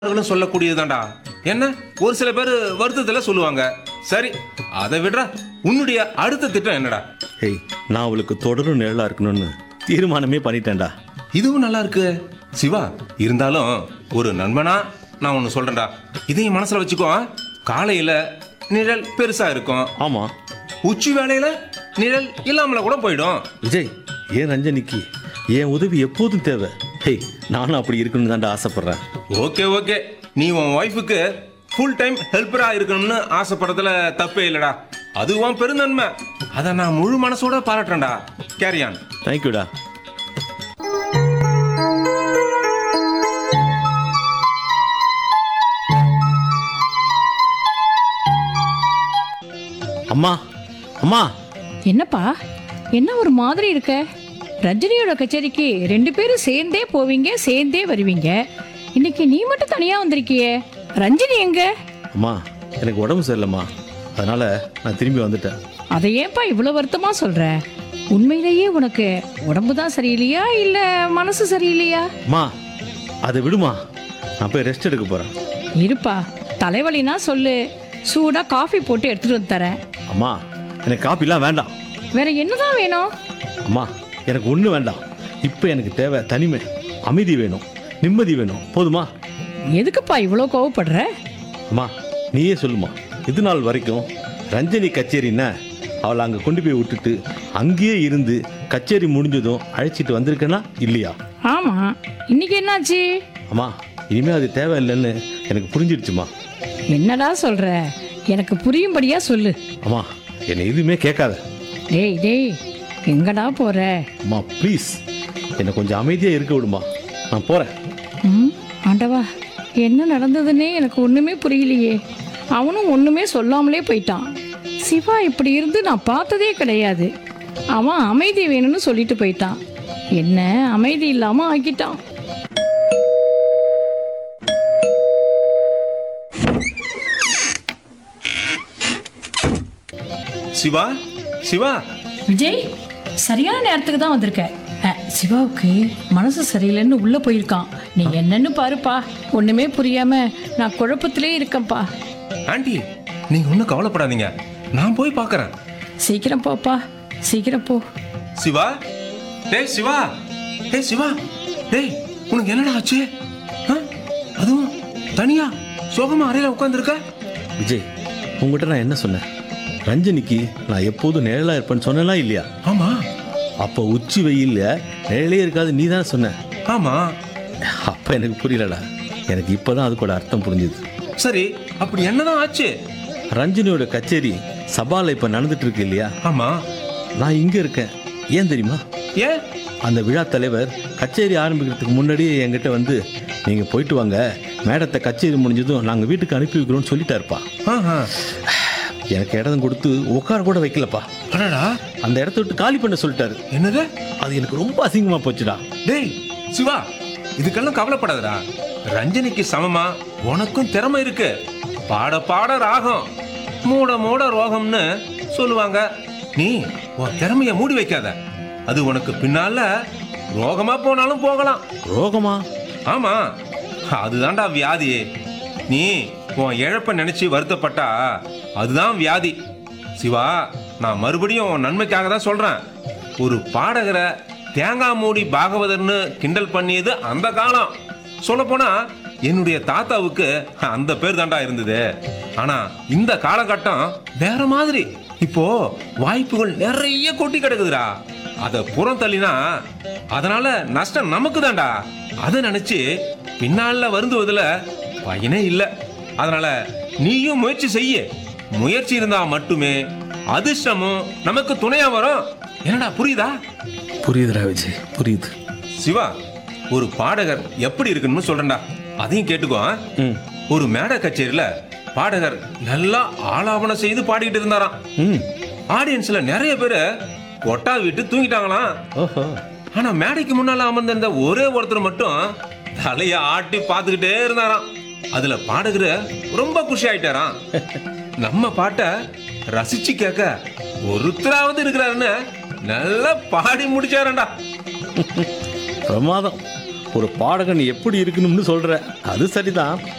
அவர்களும் சொல்லக்கூடியதுதான்டா என்ன ஒரு சில பேர் வருத்தத்துல சொல்லுவாங்க சரி அதை விடுறா உன்னுடைய அடுத்த திட்டம் என்னடா ஹேய் நான் அவளுக்கு தொடரும் நிழலா இருக்கணும்னு தீர்மானமே பண்ணிட்டேன்டா இதுவும் நல்லா இருக்கு சிவா இருந்தாலும் ஒரு நண்பனா நான் ஒன்னு சொல்றேன்டா இதையும் மனசுல வச்சுக்கோ காலையில நிழல் பெருசா இருக்கும் ஆமா உச்சி வேளையில நிழல் இல்லாமல கூட போயிடும் விஜய் ஏன் ரஞ்சனிக்கு என் உதவி எப்போதும் தேவை ஹேய் நானும் அப்படி இருக்கணும்னு தான்டா ஆசைப்படுறேன் ஓகே ஓகே நீ உன் ஒய்ஃபுக்கு ஃபுல் டைம் ஹெல்ப்பரா இருக்கணும்னு ஆசைப்படுறதுல தப்பே இல்லடா அதுவும் பெருந்தன்மை அதை நான் முழு மனசோட பாராட்டுறேன்டா கேரியான் தேங்க்யூடா அம்மா அம்மா என்னப்பா என்ன ஒரு மாதிரி இருக்க ரஜினியோட கச்சேரிக்கு ரெண்டு பேரும் சேர்ந்தே போவீங்க சேர்ந்தே வருவீங்க இன்னைக்கு நீ மட்டும் தனியா வந்திருக்கியே ரஞ்சினி எங்க அம்மா எனக்கு உடம்பு சரியில்லைம்மா அதனால நான் திரும்பி வந்துட்டேன் அதை ஏன்பா இவ்வளவு வருத்தமா சொல்ற உண்மையிலேயே உனக்கு உடம்பு தான் சரியில்லையா இல்ல மனசு சரியில்லையா அம்மா அதை விடுமா நான் போய் ரெஸ்ட் எடுக்க போறேன் இருப்பா தலைவலினா சொல்லு சூடா காஃபி போட்டு எடுத்துட்டு வந்து தரேன் அம்மா எனக்கு காப்பிலாம் வேண்டாம் வேற என்னதான் வேணும் அம்மா எனக்கு ஒன்று வேண்டாம் இப்போ எனக்கு தேவை தனிமை அமைதி வேணும் நிம்மதி வேணும் போதுமா எதுக்குப்பா இவ்வளோ கோவப்படுற அம்மா நீயே சொல்லுமா இது நாள் வரைக்கும் ரஞ்சனி கச்சேரின்னா அவளை அங்கே கொண்டு போய் விட்டுட்டு அங்கேயே இருந்து கச்சேரி முடிஞ்சதும் அழைச்சிட்டு வந்திருக்கேனா இல்லையா ஆமா இன்னைக்கு என்னாச்சு அம்மா இனிமேல் அது தேவையில்லைன்னு எனக்கு புரிஞ்சிடுச்சுமா என்னடா சொல்ற எனக்கு புரியும்படியா சொல்லு அம்மா என்னை எதுவுமே கேட்காத டேய் டேய் எங்கடா போற அம்மா ப்ளீஸ் என்னை கொஞ்சம் அமைதியாக இருக்க விடுமா நான் போகிறேன் ம் ஆண்டவா என்ன நடந்ததுன்னே எனக்கு ஒண்ணுமே புரியலையே அவனும் ஒண்ணுமே சொல்லாமலே போயிட்டான் சிவா இப்படி இருந்து நான் பார்த்ததே கிடையாது அவன் அமைதி வேணும்னு சொல்லிட்டு போயிட்டான் என்ன அமைதி இல்லாம ஆக்கிட்டான் சிவா சிவா விஜய் சரியான நேரத்துக்கு தான் வந்திருக்க அஹ், சிவாவுக்கு மனசு சரியில்லைன்னு உள்ள போயிருக்கான் நீ என்னன்னு பாருப்பா ஒண்ணுமே புரியாம நான் குழப்பத்திலே இருக்கேன்ப்பா ஆண்டி நீங்க ஒன்றும் கவலைப்படாதீங்க நான் போய் பார்க்கறேன் சீக்கிரம் போப்பா சீக்கிரம் போ சிவா டேய் சிவா டேய் சிவா டேய் உனக்கு என்னடா ஆச்சு ஆ? அதுவும் தனியா சோகமா அறையில உட்காந்துருக்க விஜய் உங்ககிட்ட நான் என்ன சொன்னேன் ரஞ்சனிக்கு நான் எப்போதும் நிழலாக இருப்பேன்னு சொன்னேனா இல்லையா ஆமா அப்போ உச்சி வெயில்ல நிழலே இருக்காது நீ தான் சொன்ன ஆமா அப்போ எனக்கு புரியலடா எனக்கு இப்போதான் அதுக்கோட அர்த்தம் புரிஞ்சுது சரி அப்படி என்னதான் ஆச்சு ரஞ்சினியோட கச்சேரி சபால இப்போ நடந்துட்டு இருக்கு இல்லையா ஆமா நான் இங்கே இருக்கேன் ஏன் தெரியுமா ஏன் அந்த விழா தலைவர் கச்சேரி ஆரம்பிக்கிறதுக்கு முன்னாடியே என்கிட்ட வந்து நீங்கள் போயிட்டு வாங்க மேடத்தை கச்சேரி முடிஞ்சதும் நாங்கள் வீட்டுக்கு அனுப்பி வைக்கிறோம்னு சொல்லிட்டாருப்பா ஆஹா. எனக்கு இடம் கொடுத்து உட்கார கூட வைக்கலப்பா அடடா அந்த இடத்த விட்டு காலி பண்ண சொல்லிட்டாரு என்னது அது எனக்கு ரொம்ப அசிங்கமாக போச்சுடா டேய் சிவா இதுக்கெல்லாம் கவலைப்படாதடா ரஞ்சனிக்கு சமமா உனக்கும் திறமை இருக்கு பாட பாட ராகம் மூட மூட ரோகம்னு சொல்லுவாங்க நீ உன் திறமைய மூடி வைக்காத அது உனக்கு பின்னால ரோகமா போனாலும் போகலாம் ரோகமா ஆமா அதுதான்டா வியாதி நீ உன் இழப்ப நினைச்சு வருத்தப்பட்டா அதுதான் வியாதி சிவா நான் மறுபடியும் உன் நன்மைக்காக தான் சொல்றேன் ஒரு பாடகரை தேங்காய் மூடி பாகவதர்னு கிண்டல் பண்ணியது அந்த காலம் சொல்லப்போனா என்னுடைய தாத்தாவுக்கு அந்த பேர் தாண்டா இருந்தது ஆனா இந்த காலகட்டம் வேற மாதிரி இப்போ வாய்ப்புகள் நிறைய கொட்டி கிடக்குதுடா அத புறம் தள்ளினா அதனால நஷ்டம் நமக்கு தான்டா அதை நினைச்சு பின்னால வருந்துவதுல பயனே இல்ல அதனால நீயும் முயற்சி செய்ய முயற்சி இருந்தா மட்டுமே அதிர்ஷ்டமும் நமக்கு துணையா வரும் என்னடா புரியுதா புரியுதுடா விஜய் புரியுது சிவா ஒரு பாடகர் எப்படி இருக்கணும்னு சொல்றேன்டா அதையும் கேட்டுக்கோ ஆ? ம் ஒரு மேடை கச்சேரியில பாடகர் நல்லா ஆலாபனம் செய்து பாடிக்கிட்டு இருந்தாராம் ம் ஆடியன்ஸ்ல நிறைய பேரு கொட்டா விட்டு தூங்கிட்டாங்களாம் ஓஹோ ஆனா மேடைக்கு முன்னால அமர்ந்திருந்த ஒரே ஒருத்தர் மட்டும் தலைய ஆட்டி பார்த்துக்கிட்டே இருந்தாராம் அதுல பாடகர் ரொம்ப குஷி ஆயிட்டாராம் நம்ம பாட்டை ரசிச்சு கேட்க ஒருத்தராவது இருக்கிறாருன்னு நல்லா பாடி முடிச்சாரண்டா பிரமாதம் ஒரு பாடகன் எப்படி இருக்கணும்னு சொல்ற அது சரிதான்